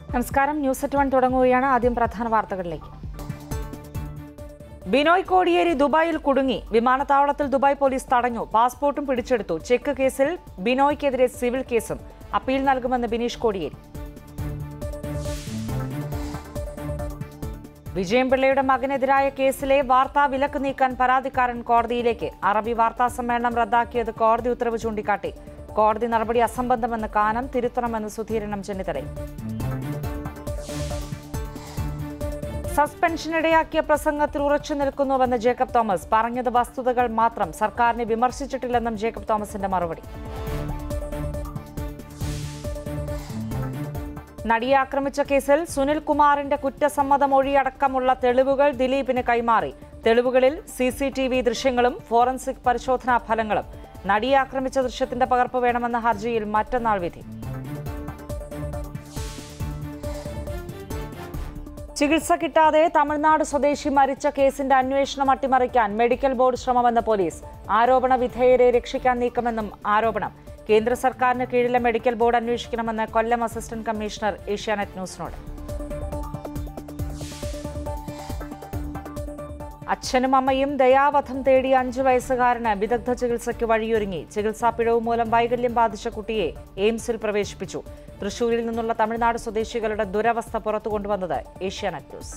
നമസ്കാരം news at one തുടങ്ങുകയാണ് ആദ്യം പ്രധാന വാർത്തകളിലേക്ക് ബിനോയ് കോടിയേരി ദുബായിൽ കുടുങ്ങി വിമാനത്താവളത്തിൽ ദുബായ് പോലീസ് തടഞ്ഞു പാസ്പോർട്ടും പിടിച്ചെടുത്തു ചെക്ക് കേസിൽ ബിനോയ്ക്കെതിരെ സിവിൽ കേസും അപ്പീൽ നൽകുമെന്ന് ബിനീഷ് കോടിയേരി വിജയംപിള്ളയുടെ മകനെതിരായ കേസിലെ വാർത്താ വിലക്ക് നീക്കാൻ പരാതിക്കാരൻ കോടതിയിലേക്ക് അറബി വാർത്താ സമ്മേളനം റദ്ദാക്കിയത് കോടതി ഉത്തരവ് ചൂണ്ടിക്കാട്ടി കോടതി നടപടി അസംബന്ധമെന്ന് കാനം തിരുത്തണമെന്ന് സുധീരനം ചെന്നിത്തലയും സസ്പെൻഷനിടയാക്കിയ പ്രസംഗത്തിൽ ഉറച്ചു നിൽക്കുന്നുവെന്ന് ജേക്കബ് തോമസ് പറഞ്ഞത് വസ്തുതകൾ മാത്രം സർക്കാരിനെ വിമർശിച്ചിട്ടില്ലെന്നും ജേക്കബ് തോമസിന്റെ മറുപടി നടിയെ ആക്രമിച്ച കേസിൽ സുനിൽ കുമാറിന്റെ കുറ്റസമ്മത മൊഴിയടക്കമുള്ള തെളിവുകൾ ദിലീപിന് കൈമാറി തെളിവുകളിൽ സി സി ടി വി ദൃശ്യങ്ങളും ഫോറൻസിക് പരിശോധനാ ഫലങ്ങളും നടിയെ ആക്രമിച്ച ദൃശ്യത്തിന്റെ പകർപ്പ് വേണമെന്ന ഹർജിയിൽ മറ്റന്നാൾ വിധി ചികിത്സ കിട്ടാതെ തമിഴ്നാട് സ്വദേശി മരിച്ച കേസിന്റെ അന്വേഷണം അട്ടിമറിക്കാൻ മെഡിക്കൽ ബോർഡ് ശ്രമമെന്ന് പോലീസ് ആരോപണ വിധേയരെ രക്ഷിക്കാൻ നീക്കമെന്നും ആരോപണം കേന്ദ്ര സർക്കാരിന് കീഴിലെ മെഡിക്കൽ ബോർഡ് അന്വേഷിക്കണമെന്ന് കൊല്ലം അസിസ്റ്റന്റ് കമ്മീഷണർ ഏഷ്യാനെറ്റ് ന്യൂസിനോട് അച്ഛനും അമ്മയും ദയാവധം തേടി അഞ്ചു വയസ്സുകാരന് വിദഗ്ധ ചികിത്സയ്ക്ക് വഴിയൊരുങ്ങി ചികിത്സാ പിഴവ് മൂലം വൈകല്യം ബാധിച്ച കുട്ടിയെ എയിംസിൽ പ്രവേശിപ്പിച്ചു തൃശൂരിൽ നിന്നുള്ള തമിഴ്നാട് സ്വദേശികളുടെ ദുരവസ്ഥ പുറത്തു കൊണ്ടുവന്നത് ഏഷ്യാനെറ്റ് ന്യൂസ്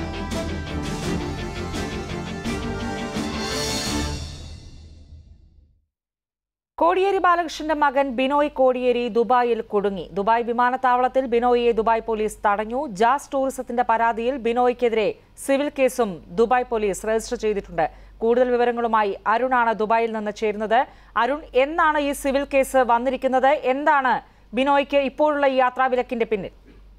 കോടിയേരി ബാലകൃഷ്ണന്റെ മകൻ ബിനോയ് കോടിയേരി ദുബായിൽ കുടുങ്ങി ദുബായ് വിമാനത്താവളത്തിൽ ബിനോയിയെ ദുബായ് പോലീസ് തടഞ്ഞു ജാസ് ടൂറിസത്തിന്റെ പരാതിയിൽ ബിനോയ്ക്കെതിരെ സിവിൽ കേസും ദുബായ് പോലീസ് രജിസ്റ്റർ ചെയ്തിട്ടുണ്ട് കൂടുതൽ വിവരങ്ങളുമായി അരുണാണ് ദുബായിൽ നിന്ന് ചേരുന്നത് അരുൺ എന്നാണ് ഈ സിവിൽ കേസ് വന്നിരിക്കുന്നത് എന്താണ് ബിനോയ്ക്ക് ഇപ്പോഴുള്ള ഈ യാത്രാവിലക്കിന്റെ പിന്നിൽ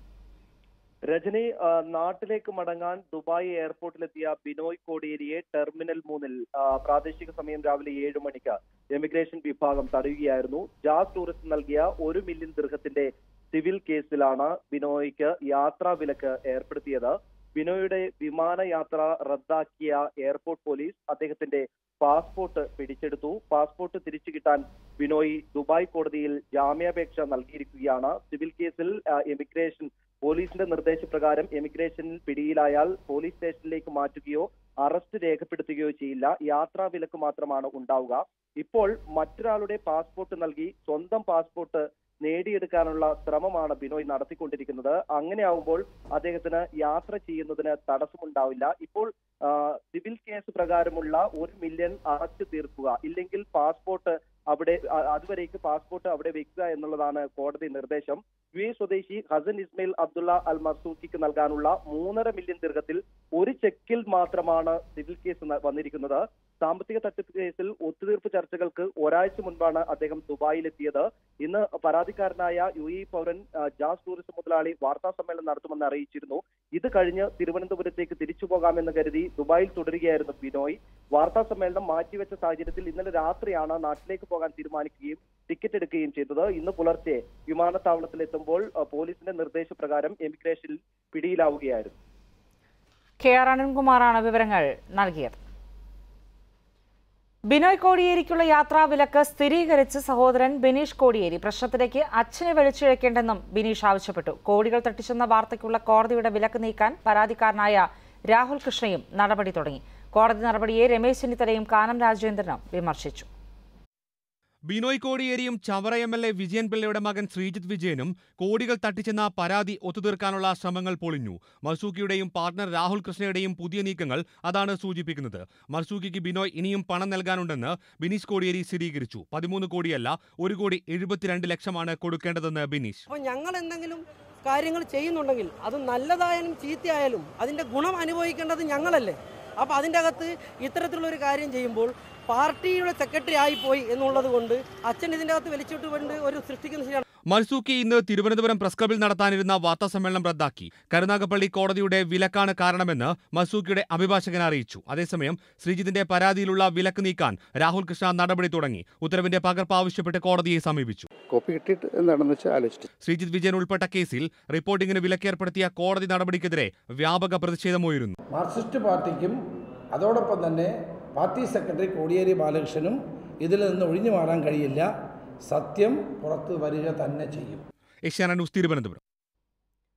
രജനി ആ, നാട്ടിലേക്ക് മടങ്ങാൻ ദുബായ് എയർപോർട്ടിലെത്തിയ ബിനോയ് കോടിയേരിയെ ടെർമിനൽ മൂന്നിൽ ആ, പ്രാദേശിക സമയം രാവിലെ ഏഴ് മണിക്ക് എമിഗ്രേഷൻ വിഭാഗം തടയുകയായിരുന്നു ജാസ് ടൂറിസ്റ്റ് നൽകിയ ഒരു മില്യൺ ദീർഘത്തിന്റെ സിവിൽ കേസിലാണ് ബിനോയ്ക്ക് യാത്രാ വിലക്ക് ഏർപ്പെടുത്തിയത് ബിനോയുടെ വിമാനയാത്ര റദ്ദാക്കിയ എയർപോർട്ട് പോലീസ് അദ്ദേഹത്തിന്റെ പാസ്പോർട്ട് പിടിച്ചെടുത്തു പാസ്പോർട്ട് തിരിച്ചു കിട്ടാൻ ബിനോയ് ദുബായ് കോടതിയിൽ ജാമ്യാപേക്ഷ നൽകിയിരിക്കുകയാണ് സിവിൽ കേസിൽ ആ, എമിഗ്രേഷൻ പോലീസിന്റെ നിർദ്ദേശപ്രകാരം എമിഗ്രേഷനിൽ പിടിയിലായാൽ പോലീസ് സ്റ്റേഷനിലേക്ക് മാറ്റുകയോ അറസ്റ്റ് രേഖപ്പെടുത്തുകയോ ചെയ്യില്ല യാത്രാ വിലക്ക് മാത്രമാണ് ഉണ്ടാവുക ഇപ്പോൾ മറ്റൊരാളുടെ പാസ്പോർട്ട് നൽകി സ്വന്തം പാസ്പോർട്ട് നേടിയെടുക്കാനുള്ള ശ്രമമാണ് ബിനോയ് നടത്തിക്കൊണ്ടിരിക്കുന്നത് അങ്ങനെയാവുമ്പോൾ അദ്ദേഹത്തിന് യാത്ര ചെയ്യുന്നതിന് തടസ്സമുണ്ടാവില്ല ഇപ്പോൾ ആ, സിവിൽ കേസ് പ്രകാരമുള്ള ഒരു മില്യൺ അടച്ചു തീർക്കുക ഇല്ലെങ്കിൽ പാസ്പോർട്ട് അവിടെ അ- അതുവരേക്ക് പാസ്പോർട്ട് അവിടെ വെക്കുക എന്നുള്ളതാണ് കോടതി നിർദ്ദേശം യു എ സ്വദേശി ഹസൻ ഇസ്മയിൽ അബ്ദുള്ള അൽ മർസൂക്കിക്ക് നൽകാനുള്ള മൂന്നര മില്യൺ ദീർഘത്തിൽ ഒരു ചെക്കിൽ മാത്രമാണ് സിവിൽ കേസ് ന- വന്നിരിക്കുന്നത് സാമ്പത്തിക തട്ടിപ്പ് കേസിൽ ഒത്തുതീർപ്പ് ചർച്ചകൾക്ക് ഒരാഴ്ച മുൻപാണ് അദ്ദേഹം ദുബായിലെത്തിയത് ഇന്ന് പരാതിക്കാരനായ യു എ പൗരൻ ആ, ജാസ് ടൂറിസം മുതലാളി വാർത്താ സമ്മേളനം നടത്തുമെന്ന് അറിയിച്ചിരുന്നു ഇത് കഴിഞ്ഞ് തിരുവനന്തപുരത്തേക്ക് തിരിച്ചു പോകാമെന്ന് കരുതി ദുബായിൽ തുടരുകയായിരുന്നു ബിനോയ് വാർത്താ സമ്മേളനം മാറ്റിവെച്ച സാഹചര്യത്തിൽ ഇന്നലെ രാത്രിയാണ് നാട്ടിലേക്ക് പോകാൻ തീരുമാനിക്കുകയും ടിക്കറ്റ് എടുക്കുകയും ചെയ്തത് ഇന്ന് പുലർച്ചെ വിമാനത്താവളത്തിലെത്തുമ്പോൾ ആ, പോലീസിന്റെ നിർദ്ദേശപ്രകാരം എമിഗ്രേഷനിൽ പിടിയിലാവുകയായിരുന്നു കെ ആർ അരുൺകുമാറാണ് വിവരങ്ങൾ നൽകിയത് ബിനോയ് കോടിയേരിക്കുള്ള യാത്രാവിലക്ക് സ്ഥിരീകരിച്ച് സഹോദരൻ ബിനീഷ് കോടിയേരി പ്രശ്നത്തിലേക്ക് അച്ഛനെ വലിച്ചിഴക്കേണ്ടെന്നും ബിനീഷ് ആവശ്യപ്പെട്ടു കോടികൾ തട്ടിച്ചെന്ന വാർത്തയ്ക്കുള്ള കോടതിയുടെ വിലക്ക് നീക്കാൻ പരാതിക്കാരനായ രാഹുൽ കൃഷ്ണയും നടപടി തുടങ്ങി കോടതി നടപടിയെ രമേശ് ചെന്നിത്തലയും കാനം രാജേന്ദ്രനും വിമർശിച്ചു ബിനോയ് കോടിയേരിയും Chavara M L A Vijayan പിള്ളയുടെ മകൻ ശ്രീജിത്ത് വിജയനും കോടികൾ തട്ടിച്ചെന്ന പരാതി ഒത്തുതീർക്കാനുള്ള ശ്രമങ്ങൾ പൊളിഞ്ഞു മർസൂക്കിയുടെയും പാർട്ണർ രാഹുൽ കൃഷ്ണയുടെയും പുതിയ നീക്കങ്ങൾ അതാണ് സൂചിപ്പിക്കുന്നത് മർസൂക്കിക്ക് ബിനോയ് ഇനിയും പണം നൽകാനുണ്ടെന്ന് ബിനീഷ് കോടിയേരി സ്ഥിരീകരിച്ചു പതിമൂന്ന് കോടിയല്ല ഒരു കോടി എഴുപത്തിരണ്ട് ലക്ഷമാണ് കൊടുക്കേണ്ടതെന്ന് ബിനീഷ് അപ്പോൾ ഞങ്ങൾ എന്തെങ്കിലും കാര്യങ്ങൾ ചെയ്യുന്നുണ്ടെങ്കിൽ അത് നല്ലതായാലും ചീത്തയായാലും അതിൻ്റെ ഗുണം അനുഭവിക്കേണ്ടത് ഞങ്ങളല്ലേ അപ്പോൾ അതിൻ്റെ അകത്ത് ഇത്തരത്തിലുള്ളൊരു കാര്യം ചെയ്യുമ്പോൾ പാർട്ടിയുടെ സെക്രട്ടറി ആയിപ്പോയി എന്നുള്ളത് കൊണ്ട് അച്ഛൻ ഇതിൻ്റെ അകത്ത് വലിച്ചിട്ട് കൊണ്ട് ഒരു സൃഷ്ടിക്കുന്ന ശരിയാണ് മർസൂക്കി ഇന്ന് തിരുവനന്തപുരം പ്രസ് ക്ലബിൽ നടത്താനിരുന്ന വാർത്താ സമ്മേളനം റദ്ദാക്കി കരുനാഗപ്പള്ളി കോടതിയുടെ വിലക്കാണ് കാരണമെന്ന് മർസൂക്കിയുടെ അഭിഭാഷകൻ അറിയിച്ചു അതേസമയം ശ്രീജിത്തിന്റെ പരാതിയിലുള്ള വിലക്ക് നീക്കാൻ രാഹുൽ കൃഷ്ണ നടപടി തുടങ്ങി ഉത്തരവിന്റെ പകർപ്പ് ആവശ്യപ്പെട്ട് കോടതിയെ സമീപിച്ചു കോപ്പി കിട്ടിയിട്ട് എന്താണെന്ന് വെച്ചാൽ ആലോചിച്ചിട്ട് ശ്രീജിത്ത് വിജയൻ ഉൾപ്പെട്ട കേസിൽ റിപ്പോർട്ടിംഗിന് വിലക്കേർപ്പെടുത്തിയ കോടതി നടപടിക്കെതിരെ വ്യാപക പ്രതിഷേധമുയരുന്നു മാർക്സിസ്റ്റ് പാർട്ടിക്കും അതോടൊപ്പം തന്നെ പാർട്ടി സെക്രട്ടറി കോടിയേരി ബാലകൃഷ്ണനും ഇതിൽ നിന്ന് ഒഴിഞ്ഞു മാറാൻ കഴിയില്ല സത്യം പുറത്തു വരിക തന്നെ ചെയ്യും ഏഷ്യാന ന്യൂസ് തിരുവനന്തപുരം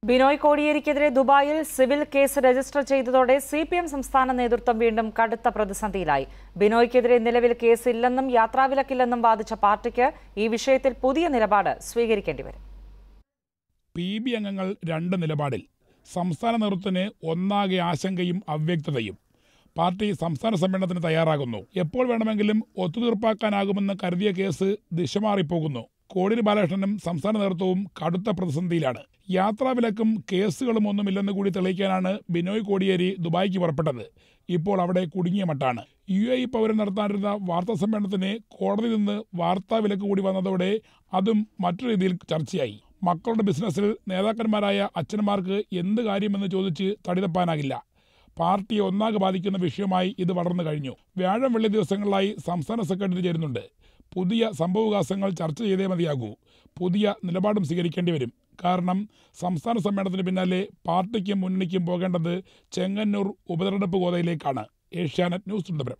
ബിനോയ് കോടിയേരിക്കെതിരെ ദുബായിൽ സിവിൽ കേസ് രജിസ്റ്റർ ചെയ്തതോടെ സി പി എം സംസ്ഥാന നേതൃത്വം വീണ്ടും കടുത്ത പ്രതിസന്ധിയിലായി ബിനോയ്ക്കെതിരെ നിലവിൽ കേസില്ലെന്നും യാത്രാവിലക്കില്ലെന്നും വാദിച്ച പാർട്ടിക്ക് ഈ വിഷയത്തിൽ പുതിയ നിലപാട് സ്വീകരിക്കേണ്ടി വരും പി ബി അംഗങ്ങൾ രണ്ട് നിലപാടിൽ സംസ്ഥാന നേതൃത്വത്തിന് ഒന്നാകെ ആശങ്കയും അവ്യക്തതയും പാർട്ടി സംസ്ഥാന സമ്മേളനത്തിന് തയ്യാറാകുന്നു എപ്പോൾ വേണമെങ്കിലും ഒത്തുതീർപ്പാക്കാനാകുമെന്ന് കരുതിയ കേസ് ദിശമാറിപ്പോകുന്നു കോടിയേരി ബാലകൃഷ്ണനും സംസ്ഥാന നേതൃത്വവും കടുത്ത പ്രതിസന്ധിയിലാണ് യാത്രാവിലക്കും കേസുകളും ഒന്നുമില്ലെന്ന് കൂടി തെളിയിക്കാനാണ് ബിനോയ് കോടിയേരി ദുബായിക്ക് പുറപ്പെട്ടത് ഇപ്പോൾ അവിടെ കുടുങ്ങിയ മട്ടാണ് യു എ പൗരൻ നടത്താനിരുന്ന വാർത്താ സമ്മേളനത്തിന് കോടതിയിൽ നിന്ന് വാർത്താ വിലക്ക് കൂടി വന്നതോടെ അതും മറ്റു രീതിയിൽ ചർച്ചയായി മക്കളുടെ ബിസിനസ്സിൽ നേതാക്കന്മാരായ അച്ഛന്മാർക്ക് എന്ത് കാര്യമെന്ന് ചോദിച്ച് തടിതപ്പാനാകില്ല പാർട്ടിയെ ഒന്നാകെ ബാധിക്കുന്ന വിഷയമായി ഇത് വളർന്നു കഴിഞ്ഞു വ്യാഴം വെള്ളി ദിവസങ്ങളിലായി സംസ്ഥാന സെക്രട്ടറി ചേരുന്നുണ്ട് പുതിയ സംഭവവികാസങ്ങൾ ചർച്ച ചെയ്തേ മതിയാകൂ പുതിയ നിലപാടും സ്വീകരിക്കേണ്ടി വരും കാരണം സംസ്ഥാന സമ്മേളനത്തിന് പിന്നാലെ പാർട്ടിക്കും മുന്നണിക്കും പോകേണ്ടത് ചെങ്ങന്നൂർ ഉപതെരഞ്ഞെടുപ്പ് ഗോതയിലേക്കാണ് ഏഷ്യാനെറ്റ് ന്യൂസ് തിരുവനന്തപുരം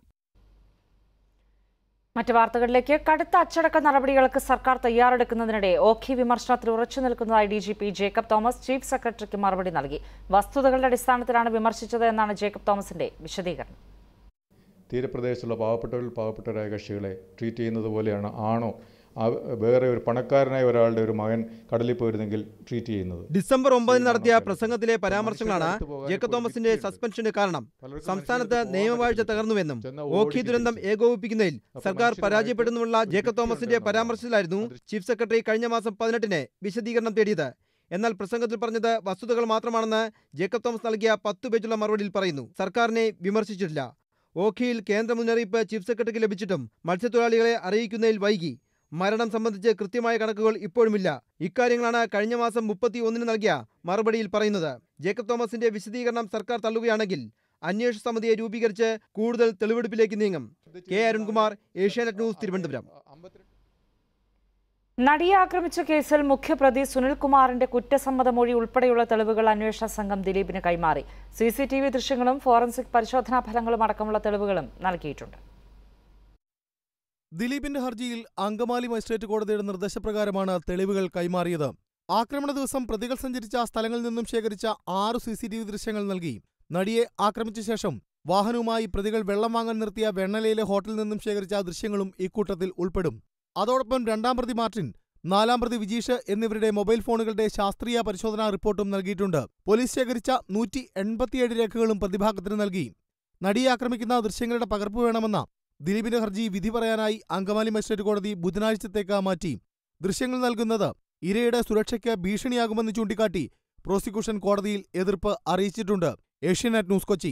മറ്റ് വാർത്തകളിലേക്ക് കടുത്ത അച്ചടക്ക നടപടികൾക്ക് സർക്കാർ തയ്യാറെടുക്കുന്നതിനിടെ ഓഖി വിമർശനത്തിൽ ഉറച്ചു നിൽക്കുന്നതായി D G P Jacob Thomas chief സെക്രട്ടറിക്ക് മറുപടി നൽകി വസ്തുതകളുടെ അടിസ്ഥാനത്തിലാണ് വിമർശിച്ചത് എന്നാണ് ജേക്കബ് തോമസിന്റെ വിശദീകരണം തീരപ്രദേശത്തുള്ള പാവപ്പെട്ടവരിൽ പാവപ്പെട്ടവരായ കക്ഷികളെ ട്രീറ്റ് ചെയ്യുന്നത് പോലെയാണ് ആണോ ആ വേറെ ഒരു പണക്കാരനായ ഒരാളുടെ ഒരു മകൻ കടലിൽ പോയിരുന്നെങ്കിൽ ട്രീറ്റ് ചെയ്യുന്നത് ഡിസംബർ ഒമ്പതിന് നടത്തിയ പ്രസംഗത്തിലെ പരാമർശങ്ങളാണ് ജേക്കബ് തോമസിന്റെ സസ്പെൻഷന് കാരണം സംസ്ഥാനത്ത് നിയമവാഴ്ച തകർന്നുവെന്നും ഓഖി ദുരന്തം ഏകോപിപ്പിക്കുന്നതിൽ സർക്കാർ പരാജയപ്പെടുന്നുമുള്ള ജേക്കബ് തോമസിന്റെ പരാമർശത്തിലായിരുന്നു ചീഫ് സെക്രട്ടറി കഴിഞ്ഞ മാസം പതിനെട്ടിന് വിശദീകരണം തേടിയത് എന്നാൽ പ്രസംഗത്തിൽ പറഞ്ഞത് വസ്തുതകൾ മാത്രമാണെന്ന് ജേക്കബ് തോമസ് നൽകിയ പത്തു പേജുള്ള മറുപടിയിൽ പറയുന്നു സർക്കാരിനെ വിമർശിച്ചിട്ടില്ല ഓഖിയിൽ കേന്ദ്ര മുന്നറിയിപ്പ് ചീഫ് സെക്രട്ടറിക്ക് ലഭിച്ചിട്ടും മത്സ്യത്തൊഴിലാളികളെ അറിയിക്കുന്നതിൽ വൈകി മരണം സംബന്ധിച്ച് കൃത്യമായ കണക്കുകൾ ഇപ്പോഴുമില്ല ഇക്കാര്യങ്ങളാണ് കഴിഞ്ഞ മാസം മുപ്പത്തി ഒന്നിന് നൽകിയ മറുപടിയിൽ പറയുന്നത് ജേക്കബ് തോമസിന്റെ വിശദീകരണം സർക്കാർ തള്ളുകയാണെങ്കിൽ അന്വേഷണ സമിതിയെ രൂപീകരിച്ച് കൂടുതൽ തെളിവെടുപ്പിലേക്ക് നീങ്ങും കെ അരുൺകുമാർ ഏഷ്യാനെറ്റ് ന്യൂസ് തിരുവനന്തപുരം നടിയെ ആക്രമിച്ച കേസിൽ മുഖ്യപ്രതി സുനിൽകുമാറിന്റെ കുറ്റസമ്മത മൊഴി ഉൾപ്പെടെയുള്ള തെളിവുകൾ അന്വേഷണ സംഘം ദിലീപിന് കൈമാറി സി സി ടി വി ദൃശ്യങ്ങളും ഫോറൻസിക് പരിശോധനാ ഫലങ്ങളും അടക്കമുള്ള തെളിവുകളും നൽകിയിട്ടുണ്ട് ദിലീപിന്റെ ഹർജിയിൽ അങ്കമാലി മജിസ്ട്രേറ്റ് കോടതിയുടെ നിർദ്ദേശപ്രകാരമാണ് തെളിവുകൾ കൈമാറിയത് ആക്രമണ ദിവസം പ്രതികൾ സഞ്ചരിച്ച സ്ഥലങ്ങളിൽ നിന്നും ശേഖരിച്ച ആറ് സി സി ടി വി ദൃശ്യങ്ങൾ നൽകി നടിയെ ആക്രമിച്ച ശേഷം വാഹനവുമായി പ്രതികൾ വെള്ളം വാങ്ങാൻ നിർത്തിയ വെണ്ണലയിലെ ഹോട്ടലിൽ നിന്നും ശേഖരിച്ച ദൃശ്യങ്ങളും ഇക്കൂട്ടത്തിൽ ഉൾപ്പെടും അതോടൊപ്പം രണ്ടാം പ്രതി മാർട്ടിൻ നാലാം പ്രതി വിജീഷ് എന്നിവരുടെ മൊബൈൽ ഫോണുകളുടെ ശാസ്ത്രീയ പരിശോധനാ റിപ്പോർട്ടും നൽകിയിട്ടുണ്ട് പോലീസ് ശേഖരിച്ച നൂറ്റി എൺപത്തിയേഴ് രേഖകളും പ്രതിഭാഗത്തിന് നൽകി നടിയെ ആക്രമിക്കുന്ന ദൃശ്യങ്ങളുടെ പകർപ്പ് വേണമെന്ന ദിലീപിന്റെ ഹർജി വിധി പറയാനായി അങ്കമാലി മജിസ്ട്രേറ്റ് കോടതി ബുധനാഴ്ചത്തേക്ക് മാറ്റി ദൃശ്യങ്ങൾ നൽകുന്നത് ഇരയുടെ സുരക്ഷയ്ക്ക് ഭീഷണിയാകുമെന്ന് ചൂണ്ടിക്കാട്ടി പ്രോസിക്യൂഷൻ കോടതിയിൽ എതിർപ്പ് അറിയിച്ചിട്ടുണ്ട് ഏഷ്യാനെറ്റ് ന്യൂസ് കൊച്ചി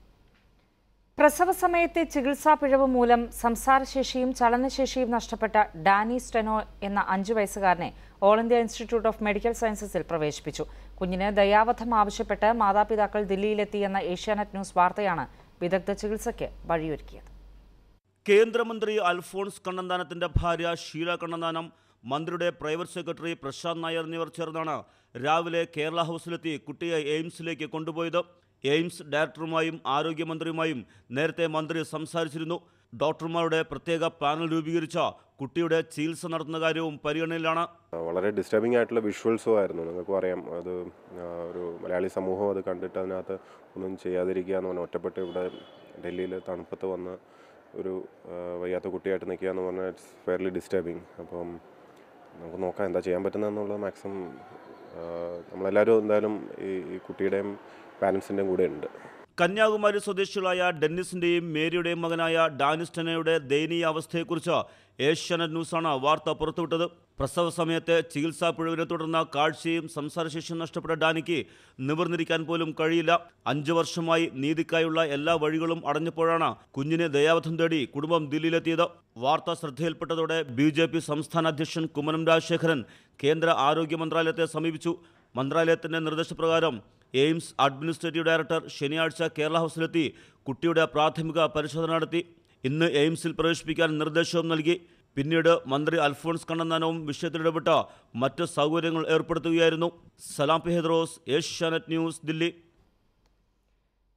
പ്രസവ സമയത്തെ ചികിത്സാ പിഴവ് മൂലം സംസാരശേഷിയും ചലനശേഷിയും നഷ്ടപ്പെട്ട ഡാനി സ്റ്റെനോ എന്ന അഞ്ചു വയസ്സുകാരനെ All India Institute of Medical സയൻസസിൽ പ്രവേശിപ്പിച്ചു കുഞ്ഞിന് ദയാവധം ആവശ്യപ്പെട്ട് മാതാപിതാക്കൾ ദില്ലിയിലെത്തിയെന്ന ഏഷ്യാനെറ്റ് ന്യൂസ് വാർത്തയാണ് വിദഗ്ധ ചികിത്സയ്ക്ക് വഴിയൊരുക്കിയത് കേന്ദ്രമന്ത്രി അൽഫോൺസ് കണ്ണന്താനത്തിന്റെ ഭാര്യ ഷീല കണ്ണന്താനം മന്ത്രിയുടെ പ്രൈവറ്റ് സെക്രട്ടറി പ്രശാന്ത് നായർ എന്നിവർ ചേർന്നാണ് രാവിലെ കേരള ഹൗസിലെത്തി കുട്ടിയെ എയിംസിലേക്ക് കൊണ്ടുപോയത് എയിംസ് ഡയറക്ടറുമായും ആരോഗ്യമന്ത്രിയുമായും നേരത്തെ മന്ത്രി സംസാരിച്ചിരുന്നു ഡോക്ടർമാരുടെ പ്രത്യേക പാനൽ രൂപീകരിച്ച കുട്ടിയുടെ ചികിത്സ നടത്തുന്ന കാര്യവും പരിഗണനയിലാണ് വളരെ ഡിസ്റ്റർബിംഗ് ആയിട്ടുള്ള വിഷ്വൽസും ആയിരുന്നു നിങ്ങൾക്കും അറിയാം അത് ആ, ഒരു മലയാളി സമൂഹം അത് കണ്ടിട്ട് അതിനകത്ത് ഒന്നും ചെയ്യാതിരിക്കുക എന്ന് പറഞ്ഞാൽ ഒറ്റപ്പെട്ട് ഇവിടെ ഡൽഹിയിൽ തണുപ്പത്ത് വന്ന് ഒരു ആ, വയ്യാത്ത കുട്ടിയായിട്ട് നിൽക്കുക എന്ന് പറഞ്ഞാൽ ഇറ്റ്സ് ഫെയർലി ഡിസ്റ്റർബിങ് അപ്പം നമുക്ക് നോക്കാം എന്താ ചെയ്യാൻ പറ്റുന്നതെന്നുള്ളത് മാക്സിമം നമ്മളെല്ലാവരും എന്തായാലും ഈ ഈ കുട്ടിയുടെയും പാരൻസിൻ്റെയും കൂടെ ഉണ്ട് കന്യാകുമാരി സ്വദേശികളായ ഡെന്നിസിന്റെയും മേരിയുടെയും മകനായ ഡാനിസ്റ്റനയുടെ ദയനീയ അവസ്ഥയെക്കുറിച്ച് ഏഷ്യാനെറ്റ് ന്യൂസാണ് വാർത്ത പുറത്തുവിട്ടത് പ്രസവ സമയത്തെ ചികിത്സാ പിഴവിനെ തുടർന്ന് കാഴ്ചയും സംസാരശേഷിയും നഷ്ടപ്പെട്ട ഡാനിക്ക് നിവർന്നിരിക്കാൻ പോലും കഴിയില്ല അഞ്ചു വർഷമായി നീതിക്കായുള്ള എല്ലാ വഴികളും അടഞ്ഞപ്പോഴാണ് കുഞ്ഞിനെ ദയാവധം തേടി കുടുംബം ദില്ലിയിലെത്തിയത് വാർത്ത ശ്രദ്ധയിൽപ്പെട്ടതോടെ ബി ജെ പി സംസ്ഥാന അധ്യക്ഷൻ കുമ്മനം രാജശേഖരൻ കേന്ദ്ര ആരോഗ്യ മന്ത്രാലയത്തെ സമീപിച്ചു മന്ത്രാലയത്തിന്റെ നിർദ്ദേശപ്രകാരം എയിംസ് അഡ്മിനിസ്ട്രേറ്റീവ് ഡയറക്ടർ ശനിയാഴ്ച കേരള ഹൗസിലെത്തി കുട്ടിയുടെ പ്രാഥമിക പരിശോധന നടത്തി ഇന്ന് എയിംസിൽ പ്രവേശിപ്പിക്കാൻ നിർദ്ദേശവും നൽകി പിന്നീട് മന്ത്രി അൽഫോൺസ് കണ്ണന്താനവും വിഷയത്തിൽ ഇടപെട്ട് മറ്റ് സൗകര്യങ്ങൾ ഏർപ്പെടുത്തുകയായിരുന്നു സലാം പെഹദ്രോസ് ഏഷ്യാനെറ്റ് ന്യൂസ് ദില്ലി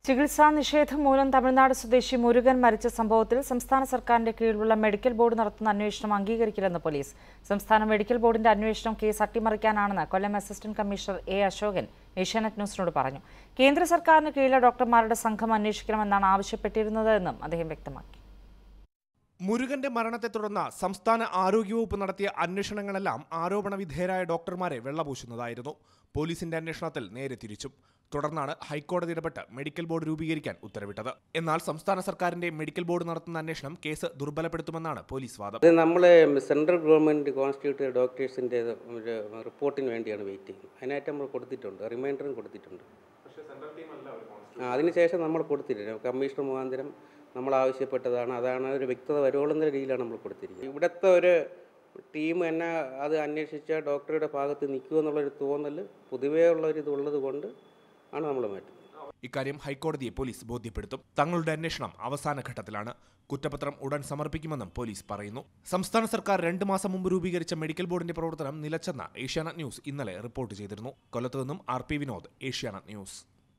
ചികിത്സാ നിഷേധം മൂലം തമിഴ്നാട് സ്വദേശി മുരുകൻ മരിച്ച സംഭവത്തിൽ സംസ്ഥാന സർക്കാരിന്റെ കീഴിലുള്ള മെഡിക്കൽ ബോർഡ് നടത്തുന്ന അന്വേഷണം അംഗീകരിക്കില്ലെന്ന് പോലീസ് സംസ്ഥാന മെഡിക്കൽ ബോർഡിന്റെ അന്വേഷണം കേസ് അട്ടിമറിക്കാനാണെന്ന് Kollam assistant commissioner A Ashokan Asianet ന്യൂസിനോട് പറഞ്ഞു കേന്ദ്ര സർക്കാരിന് കീഴിലെ ഡോക്ടർമാരുടെ സംഘം അന്വേഷിക്കണമെന്നാണ് ആവശ്യപ്പെട്ടിരുന്നതെന്നും അദ്ദേഹം വ്യക്തമാക്കി മുരുകന്റെ മരണത്തെ തുടർന്ന് സംസ്ഥാന ആരോഗ്യവകുപ്പ് നടത്തിയ അന്വേഷണങ്ങളെല്ലാം ആരോപണ വിധേയരായ ഡോക്ടർമാരെ വെള്ളപൂശുന്നതായിരുന്നു പോലീസിന്റെ അന്വേഷണത്തിൽ നേരെ തിരിച്ചും തുടർന്നാണ് ഹൈക്കോടതി ഇടപെട്ട് മെഡിക്കൽ ബോർഡ് രൂപീകരിക്കാൻ ഉത്തരവിട്ടത് എന്നാൽ സംസ്ഥാന സർക്കാരിന്റെ മെഡിക്കൽ ബോർഡ് നടത്തുന്ന അന്വേഷണം കേസ് ദുർബലപ്പെടുത്തുമെന്നാണ് പോലീസ് വാദം അത് നമ്മൾ സെൻട്രൽ ഗവൺമെൻറ് കോൺസ്റ്റിറ്റ്യൂട്ട് ഡോക്ടേഴ്സിൻ്റെ ഒരു റിപ്പോർട്ടിന് വേണ്ടിയാണ് വെയിറ്റ് ചെയ്യുന്നത് അതിനായിട്ട് നമ്മൾ കൊടുത്തിട്ടുണ്ട് റിമൈൻഡറും കൊടുത്തിട്ടുണ്ട് ആ അതിനുശേഷം നമ്മൾ കൊടുത്തിട്ടില്ല കമ്മീഷണർ മുഖാന്തരം നമ്മൾ ആവശ്യപ്പെട്ടതാണ് അതാണ് ഒരു വ്യക്തത വരുവോളുന്ന രീതിയിലാണ് നമ്മൾ കൊടുത്തിരിക്കുന്നത് ഇവിടുത്തെ ഒരു ടീം തന്നെ അത് അന്വേഷിച്ച ഡോക്ടറുടെ ഭാഗത്ത് നിൽക്കുമെന്നുള്ളൊരു തോന്നൽ പൊതുവേ ഉള്ളൊരു ഇതുള്ളത് കൊണ്ട് ആണ് നമ്മൾ മാറ്റുന്നത് ഇക്കാര്യം ഹൈക്കോടതിയെ പോലീസ് ബോധ്യപ്പെടുത്തും തങ്ങളുടെ അന്വേഷണം അവസാന ഘട്ടത്തിലാണ് കുറ്റപത്രം ഉടൻ സമർപ്പിക്കുമെന്നും പോലീസ് പറയുന്നു സംസ്ഥാന സർക്കാർ രണ്ട് മാസം മുമ്പ് രൂപീകരിച്ച മെഡിക്കൽ ബോർഡിന്റെ പ്രവർത്തനം നിലച്ചെന്ന് ഏഷ്യാനെറ്റ് ന്യൂസ് ഇന്നലെ റിപ്പോർട്ട് ചെയ്തിരുന്നു കൊല്ലത്തു നിന്നും R P Vinod Asianet news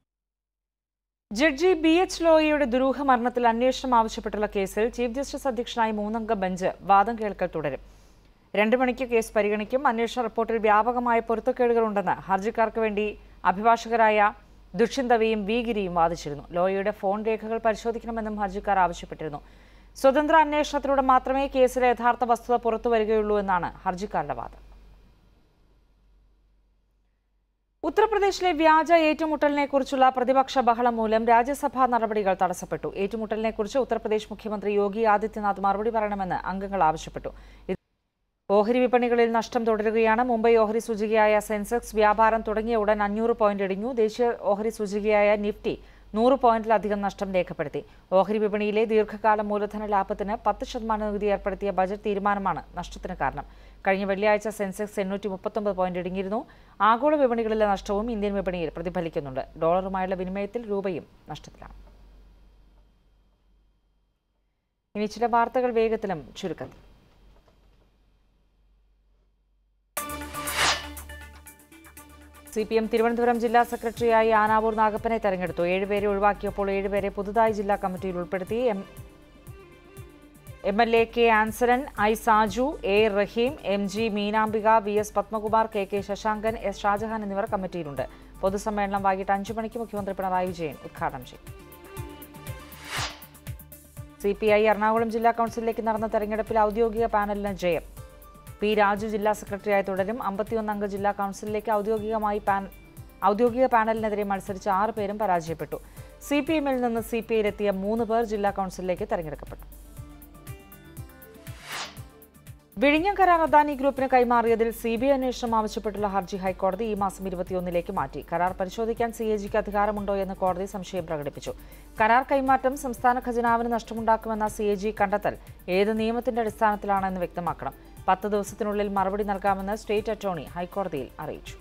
judge B H ലോയിയുടെ ദുരൂഹ മരണത്തിൽ അന്വേഷണം ആവശ്യപ്പെട്ടുള്ള കേസിൽ ചീഫ് ജസ്റ്റിസ് അധ്യക്ഷനായ മൂന്നംഗ ബെഞ്ച് വാദം കേൾക്കൽ തുടരും രണ്ട് മണിക്ക് കേസ് പരിഗണിക്കും അന്വേഷണ റിപ്പോർട്ടിൽ വ്യാപകമായ പൊരുത്തക്കേടുകളുണ്ടെന്ന് ഹർജിക്കാർക്ക് വേണ്ടി അഭിഭാഷകരായ ദുഷ്യന്തവിയും വി ഗിരിയും വാദിച്ചിരുന്നു ലോയിയുടെ ഫോൺ രേഖകൾ പരിശോധിക്കണമെന്നും ഹർജിക്കാർ ആവശ്യപ്പെട്ടിരുന്നു സ്വതന്ത്ര അന്വേഷണത്തിലൂടെ മാത്രമേ കേസിലെ യഥാർത്ഥ വസ്തുത പുറത്തു വരികയുള്ളൂ എന്നാണ് ഹർജിക്കാരുടെ വാദം ഉത്തർപ്രദേശിലെ വ്യാജ ഏറ്റുമുട്ടലിനെ കുറിച്ചുള്ള പ്രതിപക്ഷ ബഹളം മൂലം രാജ്യസഭാ നടപടികൾ തടസ്സപ്പെട്ടു ഏറ്റുമുട്ടലിനെ കുറിച്ച് ഉത്തർപ്രദേശ് മുഖ്യമന്ത്രി യോഗി ആദിത്യനാഥ് മറുപടി പറയണമെന്ന് അംഗങ്ങൾ ആവശ്യപ്പെട്ടു ഇത് ഓഹരി വിപണികളിൽ നഷ്ടം തുടരുകയാണ് മുംബൈ ഓഹരി സൂചികയായ സെൻസെക്സ് വ്യാപാരം തുടങ്ങിയ ഉടൻ അഞ്ഞൂറ് പോയിന്റ് ഇടിഞ്ഞു ദേശീയ ഓഹരി സൂചികയായ നിഫ്റ്റി നൂറ് പോയിന്റിലധികം നഷ്ടം രേഖപ്പെടുത്തി ഓഹരി വിപണിയിലെ ദീർഘകാല മൂലധന ലാഭത്തിന് പത്ത് ശതമാനം നികുതി ഏർപ്പെടുത്തിയ ബജറ്റ് തീരുമാനമാണ് നഷ്ടത്തിന് കാരണം കഴിഞ്ഞ വെള്ളിയാഴ്ച സെൻസെക്സ് എണ്ണൂറ്റി മുപ്പത്തൊമ്പത് പോയിന്റ് ഇടിഞ്ഞിരുന്നു ആഗോള വിപണികളിലെ നഷ്ടവും ഇന്ത്യൻ വിപണിയിൽ പ്രതിഫലിക്കുന്നുണ്ട് ഡോളറുമായുള്ള വിനിമയത്തിൽ രൂപയും നഷ്ടത്തിലാണ് ഇനി ചില വാർത്തകൾ വേഗത്തിലും ചുരുക്കത്തിൽ സി പി എം തിരുവനന്തപുരം ജില്ലാ സെക്രട്ടറിയായി ആനാവൂർ നാഗപ്പനെ തെരഞ്ഞെടുത്തു ഏഴുപേരെ ഒഴിവാക്കിയപ്പോൾ ഏഴുപേരെ പുതുതായി ജില്ലാ കമ്മിറ്റിയിൽ ഉൾപ്പെടുത്തി M M L A K ആൻസരൻ I Saju A Rahim M G Meenambika V S Padmakumar K K Sasankan S Shajahan എന്നിവർ കമ്മിറ്റിയിലുണ്ട് പൊതുസമ്മേളനം വൈകിട്ട് അഞ്ചു മണിക്ക് മുഖ്യമന്ത്രി പിണറായി വിജയൻ ഉദ്ഘാടനം ചെയ്യും സി പി ഐ എറണാകുളം ജില്ലാ കൗൺസിലിലേക്ക് നടന്ന തെരഞ്ഞെടുപ്പിൽ ഔദ്യോഗിക പാനലിന് ജയം പി രാജു ജില്ലാ സെക്രട്ടറിയായി തുടരും അമ്പത്തിയൊന്ന് അംഗ ജില്ലാ കൗൺസിലിലേക്ക് ഔദ്യോഗികമായി പാൻ ഔദ്യോഗിക പാനലിനെതിരെ മത്സരിച്ച ആറ് പേരും പരാജയപ്പെട്ടു സി പി എമ്മിൽ നിന്ന് സി പി ഐയിലെത്തിയ മൂന്ന് പേർ ജില്ലാ കൗൺസിലിലേക്ക് തെരഞ്ഞെടുക്കപ്പെട്ടു വിഴിഞ്ഞം കരാർ അദാനി ഗ്രൂപ്പിന് കൈമാറിയതിൽ സി ബി ഐ അന്വേഷണം ആവശ്യപ്പെട്ടുള്ള ഹർജി ഹൈക്കോടതി ഈ മാസം ഇരുപത്തിയൊന്നിലേക്ക് മാറ്റി കരാർ പരിശോധിക്കാൻ സി എ ജിക്ക് അധികാരമുണ്ടോ എന്ന് കോടതി സംശയം പ്രകടിപ്പിച്ചു കരാർ കൈമാറ്റം സംസ്ഥാന ഖജനാവിന് നഷ്ടമുണ്ടാക്കുമെന്ന സി എ ജി കണ്ടെത്തൽ ഏത് നിയമത്തിന്റെ അടിസ്ഥാനത്തിലാണെന്ന് വ്യക്തമാക്കണം പത്ത് ദിവസത്തിനുള്ളിൽ മറുപടി നൽകാമെന്ന് സ്റ്റേറ്റ് അറ്റോർണി ഹൈക്കോടതിയിൽ അറിയിച്ചു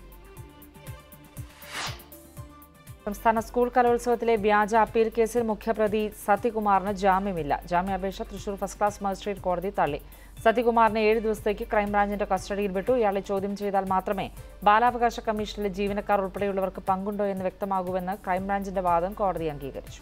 സംസ്ഥാന സ്കൂൾ കലോത്സവത്തിലെ വ്യാജ അപ്പീൽ കേസിൽ മുഖ്യപ്രതി സത്യകുമാറിന് ജാമ്യമില്ല ജാമ്യാപേക്ഷ തൃശൂർ ഫസ്റ്റ് ക്ലാസ് മജിസ്ട്രേറ്റ് കോടതി തള്ളി സത്യകുമാറിനെ ഏഴ് ദിവസത്തേക്ക് ക്രൈംബ്രാഞ്ചിന്റെ കസ്റ്റഡിയിൽ വിട്ടു ഇയാളെ ചോദ്യം ചെയ്താൽ മാത്രമേ ബാലാവകാശ കമ്മീഷനിലെ ജീവനക്കാർ ഉൾപ്പെടെയുള്ളവർക്ക് പങ്കുണ്ടോ എന്ന് വ്യക്തമാകൂവെന്ന് ക്രൈംബ്രാഞ്ചിന്റെ വാദം കോടതി അംഗീകരിച്ചു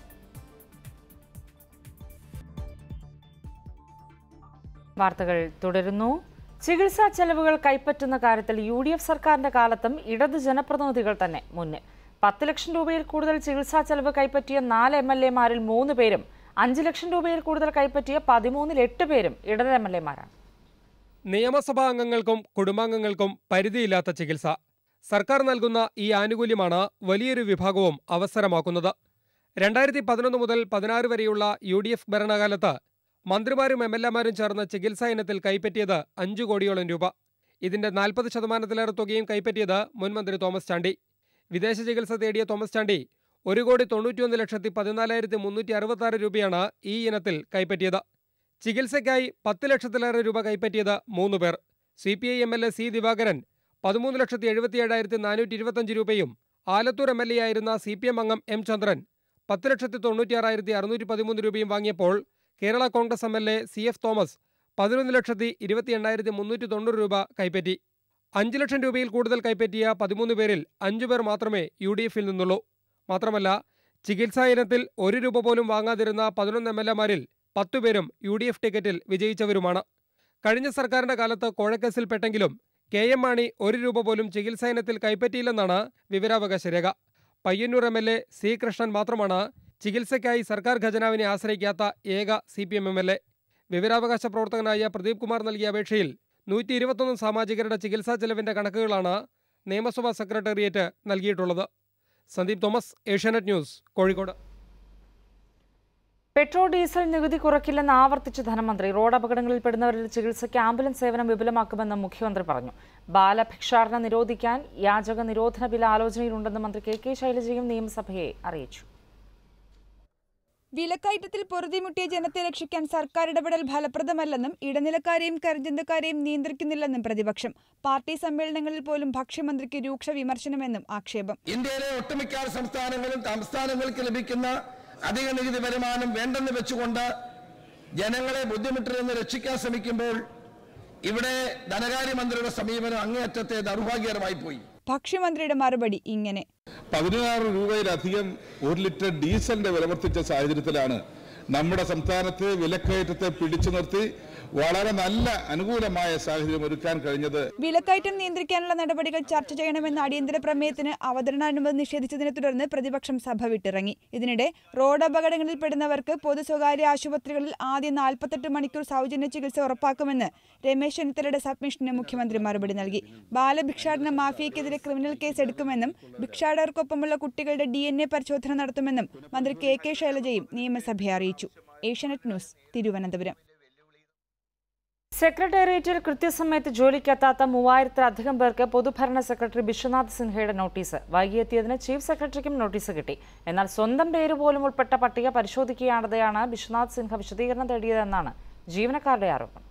വാർത്തകൾ തുടരുന്നു ചികിത്സാ ചെലവുകൾ കൈപ്പറ്റുന്ന കാര്യത്തിൽ യു ഡി എഫ് സർക്കാരിന്റെ കാലത്തും ഇടത് ജനപ്രതിനിധികൾ തന്നെ മുന്നിൽ പത്ത് ലക്ഷം രൂപയിൽ കൂടുതൽ ചികിത്സാ ചെലവ് കൈപ്പറ്റിയ നാല് എം എൽ എമാരിൽ മൂന്ന് പേരും അഞ്ച് ലക്ഷം രൂപയിൽ കൂടുതൽ കൈപ്പറ്റിയ പതിമൂന്നിൽ എട്ട് പേരും ഇടത് എം എൽ എമാരാണ് നിയമസഭാ അംഗങ്ങൾക്കും കുടുംബാംഗങ്ങൾക്കും പരിധിയില്ലാത്ത ചികിത്സ സർക്കാർ നൽകുന്ന ഈ ആനുകൂല്യമാണ് വലിയൊരു വിഭാഗവും അവസരമാക്കുന്നത് രണ്ടായിരത്തി പതിനൊന്ന് മുതൽ പതിനാറ് വരെയുള്ള യു ഡി എഫ് ഭരണകാലത്ത് മന്ത്രിമാരും എം എൽ എമാരും ചേർന്ന് ചികിത്സാ ഇനത്തിൽ കൈപ്പറ്റിയത് അഞ്ചു കോടിയോളം രൂപ ഇതിന്റെ നാൽപ്പത് ശതമാനത്തിലേറെ തുകയും കൈപ്പറ്റിയത് മുൻമന്ത്രി തോമസ് ചാണ്ടി വിദേശ ചികിത്സ തേടിയ തോമസ് ചാണ്ടി ഒരു കോടി തൊണ്ണൂറ്റിയൊന്ന് ലക്ഷത്തി പതിനാലായിരത്തി മുന്നൂറ്റി അറുപത്തി രൂപയാണ് ഈ ഇനത്തിൽ കൈപ്പറ്റിയത് ചികിത്സയ്ക്കായി പത്ത് ലക്ഷത്തിലേറെ രൂപ കൈപ്പറ്റിയത് മൂന്ന് പേർ C P I M L A C Divakaran പതിമൂന്ന് ലക്ഷത്തി എഴുപത്തിയേഴായിരത്തി നാനൂറ്റി ഇരുപത്തഞ്ച് രൂപയും ആലത്തൂർ എം എൽ എ ആയിരുന്ന സി പി എം അംഗം എം ചന്ദ്രൻ പത്ത് ലക്ഷത്തി തൊണ്ണൂറ്റിയാറായിരത്തി അറുന്നൂറ്റി പതിമൂന്ന് രൂപയും വാങ്ങിയപ്പോൾ Kerala Congress M L A C F Thomas പതിനൊന്ന് ലക്ഷത്തി ഇരുപത്തി എണ്ണായിരത്തി മുന്നൂറ്റി തൊണ്ണൂറ് രൂപ കൈപ്പറ്റി അഞ്ച് ലക്ഷം രൂപയിൽ കൂടുതൽ കൈപ്പറ്റിയ പതിമൂന്ന് പേരിൽ അഞ്ചു പേർ മാത്രമേ യു ഡി എഫിൽ നിന്നുള്ളൂ മാത്രമല്ല ചികിത്സാ ഇനത്തിൽ ഒരു രൂപ പോലും വാങ്ങാതിരുന്ന പതിനൊന്ന് എം എൽ എമാരിൽ പത്തുപേരും യു ഡി എഫ് ടിക്കറ്റിൽ വിജയിച്ചവരുമാണ് കഴിഞ്ഞ സർക്കാരിന്റെ കാലത്ത് കോഴക്കേസിൽപ്പെട്ടെങ്കിലും കെ എം മാണി ഒരു രൂപ പോലും ചികിത്സാ ഇനത്തിൽ കൈപ്പറ്റിയില്ലെന്നാണ് വിവരാവകാശ രേഖ Payyanur M L A C Krishnan മാത്രമാണ് ചികിത്സയ്ക്കായി സർക്കാർ ഖജനാവിനെ ആശ്രയിക്കാത്ത ഏക C P M M L A വിവരാവകാശ പ്രവർത്തകനായ പ്രദീപ് കുമാർ നൽകിയ അപേക്ഷയിൽ നൂറ്റി ഇരുപത്തൊന്ന് സാമാജികരുടെ ചികിത്സാ ചെലവിന്റെ കണക്കുകളാണ് നിയമസഭാ സെക്രട്ടേറിയറ്റ് നൽകിയിട്ടുള്ളത് Sandeep Thomas Asianet news Kozhikode petrol diesel നികുതി കുറയ്ക്കില്ലെന്ന് ആവർത്തിച്ച് ധനമന്ത്രി റോഡ് അപകടങ്ങളിൽപ്പെടുന്നവരുടെ ചികിത്സയ്ക്ക് ആംബുലൻസ് സേവനം വിപുലമാക്കുമെന്ന് മുഖ്യമന്ത്രി പറഞ്ഞു ബാലഭിക്ഷാടന നിരോധിക്കാൻ യാചക നിരോധന ബിൽ ആലോചനയിലുണ്ടെന്ന് മന്ത്രി കെ കെ ശൈലജയും നിയമസഭയെ അറിയിച്ചു വിലക്കയറ്റത്തിൽ പൊറുതിമുട്ടിയ ജനത്തെ രക്ഷിക്കാൻ സർക്കാർ ഇടപെടൽ ഫലപ്രദമല്ലെന്നും ഇടനിലക്കാരെയും കരചന്തക്കാരെയും നിയന്ത്രിക്കുന്നില്ലെന്നും പ്രതിപക്ഷം പാർട്ടി സമ്മേളനങ്ങളിൽ പോലും ഭക്ഷ്യമന്ത്രിക്ക് രൂക്ഷ വിമർശനമെന്നും ആക്ഷേപം ഇന്ത്യയിലെ ഒട്ടുമിക്ക സംസ്ഥാനങ്ങളും സംസ്ഥാനങ്ങൾക്ക് ലഭിക്കുന്ന അധിക നികുതി വരുമാനം വേണ്ടെന്ന് വെച്ചുകൊണ്ട് ജനങ്ങളെ ബുദ്ധിമുട്ടിൽ നിന്ന് രക്ഷിക്കാൻ ശ്രമിക്കുമ്പോൾ ഇവിടെ ധനകാര്യമന്ത്രിയുടെ സമീപനം അങ്ങേയറ്റത്തെ ദൗർഭാഗ്യകരമായി പോയി ഭക്ഷ്യമന്ത്രിയുടെ മറുപടി ഇങ്ങനെ പതിനാറ് രൂപയിലധികം ഒരു ലിറ്റർ ഡീസലിന്റെ വില വർദ്ധിച്ച സാഹചര്യത്തിലാണ് നമ്മുടെ സംസ്ഥാനത്ത് വിലക്കയറ്റത്തെ പിടിച്ചു നിർത്തി വളരെ നല്ല അനുകൂലമായ സാഹചര്യം ഒരുക്കാൻ കഴിഞ്ഞത് വിലക്കയറ്റം നിയന്ത്രിക്കാനുള്ള നടപടികൾ ചർച്ച ചെയ്യണമെന്ന അടിയന്തര പ്രമേയത്തിന് അവതരണാനുമതി നിഷേധിച്ചതിനെ തുടർന്ന് പ്രതിപക്ഷം സഭ വിട്ടിറങ്ങി ഇതിനിടെ റോഡ് അപകടങ്ങളിൽ പെടുന്നവർക്ക് പൊതു സ്വകാര്യ ആശുപത്രികളിൽ ആദ്യ നാൽപ്പത്തെട്ട് മണിക്കൂർ സൗജന്യ ചികിത്സ ഉറപ്പാക്കുമെന്ന് രമേശ് ചെന്നിത്തലയുടെ സബ്മിഷന് മുഖ്യമന്ത്രി മറുപടി നൽകി ബാലഭിക്ഷാടന മാഫിയക്കെതിരെ ക്രിമിനൽ കേസ് എടുക്കുമെന്നും ഭിക്ഷാടകർക്കൊപ്പമുള്ള കുട്ടികളുടെ ഡി എൻ എ പരിശോധന നടത്തുമെന്നും മന്ത്രി കെ കെ ശൈലജയും നിയമസഭയെ അറിയിച്ചു ഏഷ്യാനെറ്റ് ന്യൂസ് തിരുവനന്തപുരം സെക്രട്ടേറിയറ്റിൽ കൃത്യസമയത്ത് ജോലിക്കെത്താത്ത മൂവായിരത്തിലധികം പേർക്ക് പൊതുഭരണ സെക്രട്ടറി വിശ്വനാഥ് സിൻഹയുടെ നോട്ടീസ് വൈകിയെത്തിയതിന് ചീഫ് സെക്രട്ടറിക്കും നോട്ടീസ് കിട്ടി എന്നാൽ സ്വന്തം പേര് പോലും ഉൾപ്പെട്ട പട്ടിക പരിശോധിക്കുകയാണതെയാണ് വിശ്വനാഥ് സിൻഹ വിശദീകരണം തേടിയതെന്നാണ് ജീവനക്കാരുടെ ആരോപണം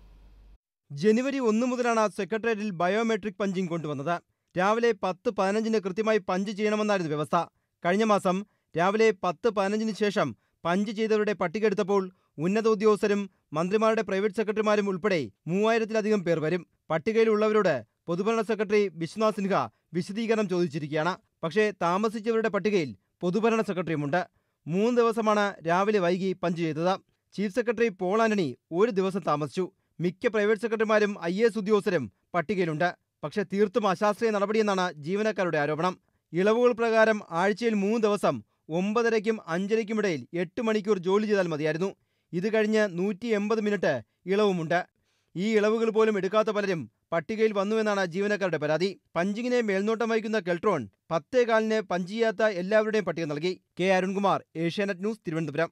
ജനുവരി ഒന്ന് മുതലാണ് സെക്രട്ടേറിയറ്റിൽ ബയോമെട്രിക് പഞ്ചിങ് കൊണ്ടുവന്നത് രാവിലെ പത്ത് പതിനഞ്ചിന് കൃത്യമായി പഞ്ച് ചെയ്യണമെന്നായിരുന്നു വ്യവസ്ഥ കഴിഞ്ഞ മാസം രാവിലെ പത്ത് പതിനഞ്ചിന് ശേഷം പഞ്ച് ചെയ്തവരുടെ പട്ടിക എടുത്തപ്പോൾ ഉന്നത ഉദ്യോഗസ്ഥരും മന്ത്രിമാരുടെ പ്രൈവറ്റ് സെക്രട്ടറിമാരും ഉൾപ്പെടെ മൂവായിരത്തിലധികം പേർ വരും പട്ടികയിലുള്ളവരോട് പൊതുഭരണ സെക്രട്ടറി വിശ്വനാഥ് സിൻഹ വിശദീകരണം ചോദിച്ചിരിക്കുകയാണ് പക്ഷേ താമസിച്ചവരുടെ പട്ടികയിൽ പൊതുഭരണ സെക്രട്ടറിയുമുണ്ട് മൂന്ന് ദിവസമാണ് രാവിലെ വൈകി പഞ്ച് ചെയ്തത് ചീഫ് സെക്രട്ടറി പോൾ ആന്റണി ഒരു ദിവസം താമസിച്ചു മിക്ക പ്രൈവറ്റ് സെക്രട്ടറിമാരും ഐ എസ് ഉദ്യോഗസ്ഥരും പട്ടികയിലുണ്ട് പക്ഷേ തീർത്തും അശാസ്ത്രീയ നടപടിയെന്നാണ് ജീവനക്കാരുടെ ആരോപണം ഇളവുകൾ പ്രകാരം ആഴ്ചയിൽ മൂന്ന് ദിവസം ഒമ്പതരയ്ക്കും അഞ്ചരയ്ക്കുമിടയിൽ എട്ട് മണിക്കൂർ ജോലി ചെയ്താൽ മതിയായിരുന്നു ഇത് കഴിഞ്ഞ് നൂറ്റി എൺപത് മിനിറ്റ് ഇളവുമുണ്ട് ഈ ഇളവുകൾ പോലും എടുക്കാത്ത പലരും പട്ടികയിൽ വന്നുവെന്നാണ് ജീവനക്കാരുടെ പരാതി പഞ്ചിങ്ങിനെ മേൽനോട്ടം വഹിക്കുന്ന കെൽട്രോൺ പത്തേ കാലിന് പഞ്ച് ചെയ്യാത്ത എല്ലാവരുടെയും പട്ടിക നൽകി കെ അരുൺകുമാർ ഏഷ്യാനെറ്റ് ന്യൂസ് തിരുവനന്തപുരം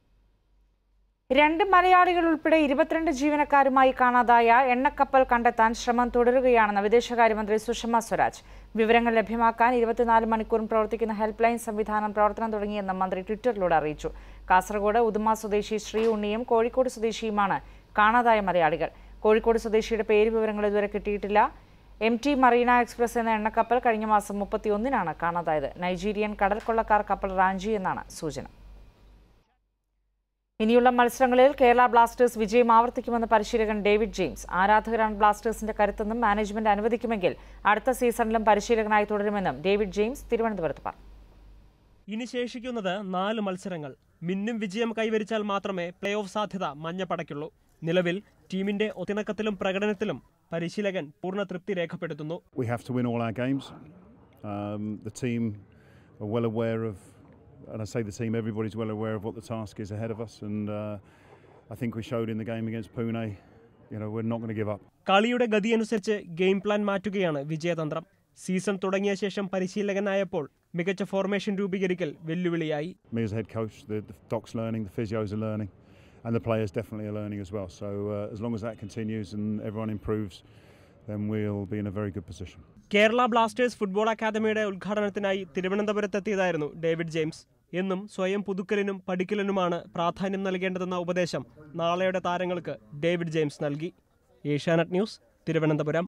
രണ്ട് മലയാളികൾ ഉൾപ്പെടെ ഇരുപത്തിരണ്ട് ജീവനക്കാരുമായി കാണാതായ എണ്ണക്കപ്പൽ കണ്ടെത്താൻ ശ്രമം തുടരുകയാണെന്ന് വിദേശകാര്യമന്ത്രി സുഷമ സ്വരാജ് വിവരങ്ങൾ ലഭ്യമാക്കാൻ ഇരുപത്തിനാല് മണിക്കൂറും പ്രവർത്തിക്കുന്ന ഹെൽപ്പ് ലൈൻ സംവിധാനം പ്രവർത്തനം തുടങ്ങിയെന്ന് മന്ത്രി ട്വിറ്ററിലൂടെ അറിയിച്ചു കാസർഗോഡ് ഉദുമ സ്വദേശി ശ്രീ ഉണ്ണിയും കോഴിക്കോട് സ്വദേശിയുമാണ് കാണാതായ മലയാളികൾ കോഴിക്കോട് സ്വദേശിയുടെ പേര് വിവരങ്ങൾ ഇതുവരെ കിട്ടിയിട്ടില്ല എം ടി മറീന എക്സ്പ്രസ് എന്ന എണ്ണക്കപ്പൽ കഴിഞ്ഞ മാസം മുപ്പത്തിയൊന്നിനാണ് കാണാതായത് നൈജീരിയൻ കടൽ കൊള്ളക്കാർ കപ്പൽ റാഞ്ചി എന്നാണ് സൂചന ഇനിയുള്ള മത്സരങ്ങളിൽ കേരള ബ്ലാസ്റ്റേഴ്സ് വിജയം ആവർത്തിക്കുമെന്ന് പരിശീലകൻ ഡേവിഡ് ജെയിംസ് ആരാധകരാണ് ബ്ലാസ്റ്റേഴ്സിന്റെ കരുത്തെന്നും മാനേജ്മെന്റ് അനുവദിക്കുമെങ്കിൽ അടുത്ത സീസണിലും പരിശീലകനായി തുടരുമെന്നും ഡേവിഡ് ജെയിംസ് തിരുവനന്തപുരത്ത് പറഞ്ഞു ഇനി ശേഷിക്കുന്നത് നാല് മത്സരങ്ങൾ മിന്നും വിജയം കൈവരിച്ചാൽ മാത്രമേ പ്ലേ ഓഫ് സാധ്യത മഞ്ഞപ്പടയ്ക്കുള്ളൂ നിലവിൽ ടീമിന്റെ ഒത്തിണക്കത്തിലും പ്രകടനത്തിലും പരിശീലകൻ പൂർണ്ണ തൃപ്തി രേഖപ്പെടുത്തുന്നു We have to win all our games. Um, the team are well aware of, and I say the team, everybody's well aware of what the task is ahead of us. And uh, I think we showed in the game against Pune, you know, we're not going to give up. കളിയുടെ ഗതിയനുസരിച്ച് game plan മാറ്റുകയാണ് വിജയതന്ത്രം season തുടങ്ങിയ ശേഷം പരിശീലകനായപ്പോൾ മികച്ച formation രൂപീകരിക്കൽ വെല്ലുവിളിയായി Me as head coach, the, the doc's learning, the physios are learning, and the players definitely are learning as well. So uh, as long as that continues and everyone improves, then we'll be in a very good position. Kerala Blasters football academy ഉദ്ഘാടനത്തിനായി തിരുവനന്തപുരത്തെത്തിയതായിരുന്നു David James എന്നും സ്വയം പുതുക്കലിനും പഠിക്കലിനുമാണ് പ്രാധാന്യം നൽകേണ്ടതെന്ന ഉപദേശം നാളെയുടെ താരങ്ങൾക്ക് David James നൽകി Asianet news Thiruvananthapuram